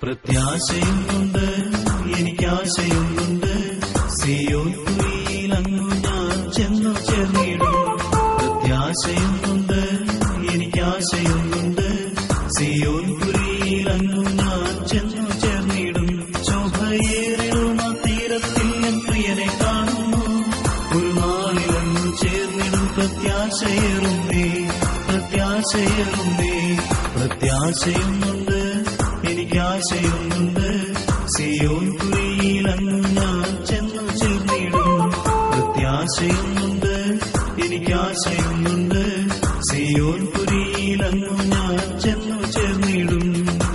പ്രത്യാശയുമുണ്ട് എനിക്കാശയുമുണ്ട് സിയോൻ കുയിലങ്ങു ഞാൻ ചെന്നു ചേർന്നിടും പ്രത്യാശയുമുണ്ട് എനിക്കാശയുമുണ്ട് സിയോൻ കുയിലങ്ങു ഞാൻ ചെന്നു ചേർന്നിടും ശോഭയേറിയുന്ന തീരത്തിൽ എൻ പ്രിയനെ കാണുന്നു ഒരു നാളിലങ്ങു ചേർന്നിടും പ്രത്യാശയേറുന്നേ പ്രത്യാശയേറുന്നേ പ്രത്യാശയുമുണ്ട് എനിക്കാശയുമുണ്ട് സിയോൻ കുഴിയിലങ്ങു ഞാൻ ചെന്നു ചേർന്നിടും പ്രത്യാശയുമുണ്ട് എനിക്കാശയുമുണ്ട് സിയോൻ കുഴിയിലങ്ങു ഞാൻ ചെന്നു ചേർന്നിടും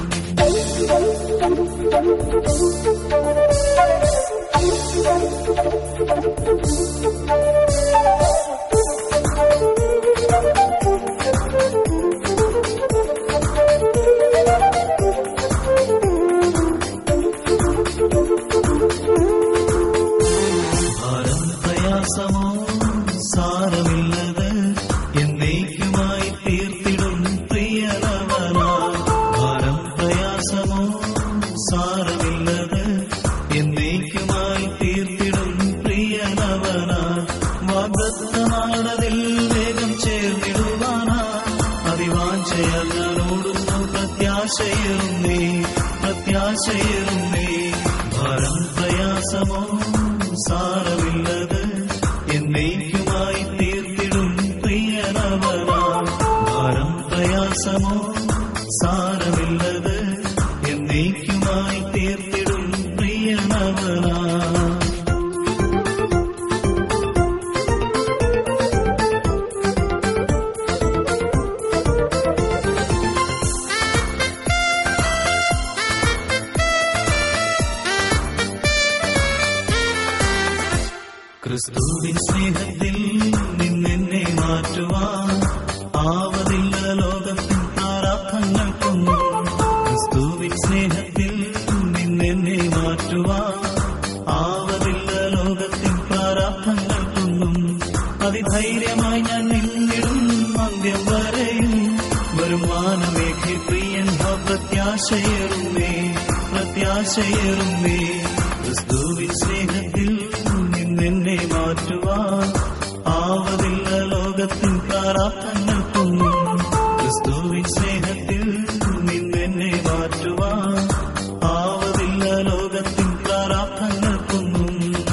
ഭാരം പ്രയാസമോ സാരമില്ലത് എന്നേക്കുമായി തീർത്തിടും പ്രിയനവനാ ഭാരം പ്രയാസമോ സാരമില്ലത് എന്നേക്കുമായി തീർത്തിടും പ്രിയനവനാ വാഗ്ദത്തനാടതിൽ വേഗം ചേർന്നിടുവാനാ അതിവാഞ്ചയാൽ ഞാൻ ഓടുന്നു പ്രത്യാശയേറുന്നേ പ്രത്യാശയേറുന്നേ ഭാരം പ്രയാസമോ സാരമില്ലത് എന്നേക്കുമായി തീർത്തിടും പ്രിയനവനാ ഭാരം പ്രയാസമോ സാരമില്ലത് എന്നേക്കുമായി തീർത്തിടും പ്രിയനവനാ ക്രിസ്തുവിൻ സ്നേഹത്തിൽ നിന്നെന്നെ മാറ്റുവാൻ ആവതില്ല ലോകത്തിൻ പ്രാരാബ്ധങ്ങൾക്കൊന്നും ക്രിസ്തുവിൻ സ്നേഹത്തിൽ നിന്നെന്നെ മാറ്റുവാൻ ആവതില്ല ലോകത്തിൻ പ്രാരാബ്ധങ്ങൾക്കൊന്നും അതിധൈര്യമായി ഞാൻ നിന്നിടും അന്ത്യം വരെയും വരുമാനമേഖി പ്രിയൻ ഭ പ്രത്യാശയേറുന്നേ പ്രത്യാശയേറുന്നേ ക്രിസ്തുവിൻ സ്നേഹത്തിൽ നിന്നെന്നെ മാറ്റുവാൻ ആവതില്ല ലോകത്തിൻ പ്രാരാബ്ധങ്ങൾക്കൊന്നും ക്രിസ്തുവിൻ സ്നേഹത്തിൽ നിന്നെന്നെ മാറ്റുവാൻ ആവതില്ല ലോകത്തിൻ പ്രാരാബ്ധങ്ങൾക്കൊന്നും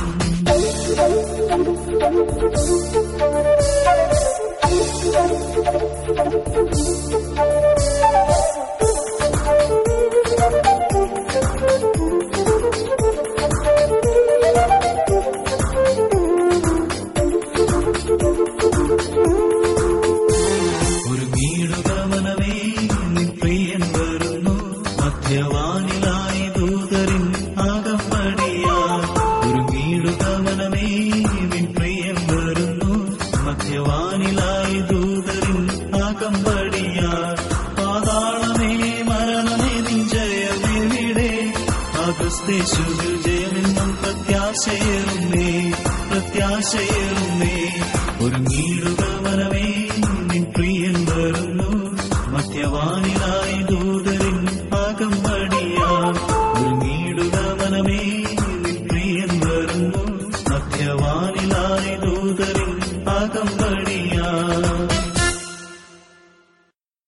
ഒരു വീടുകമനമേ നിൻ പ്രിയൻ വരുന്നു മധ്യവാനിലായി ദൂതരിൻ അകമ്പടിയാ ഒരു വീടുകമനമേ നിൻ പ്രിയൻ വരുന്നു മധ്യവാനിലായി ദൂതരിൻ അകമ്പടിയാ പാതാളമേ മരണമേ നിൻ ജയമെവിടെ അഗസ്തേശുവിൽ ജയമെന്നും പ്രത്യാശയേറുന്നേ പ്രത്യാശയേറുന്നേ ഒരു നീടുകമനമേ നിൻ പ്രിയൻ വരുന്നു മധ്യവാനിലായി ദൂതരിൻ അകമ്പടിയാ ഒരു നീടുകമനമേ നിൻ പ്രിയൻ വരുന്നു മധ്യവാനിലായി ദൂതരിൻ അകമ്പടിയാ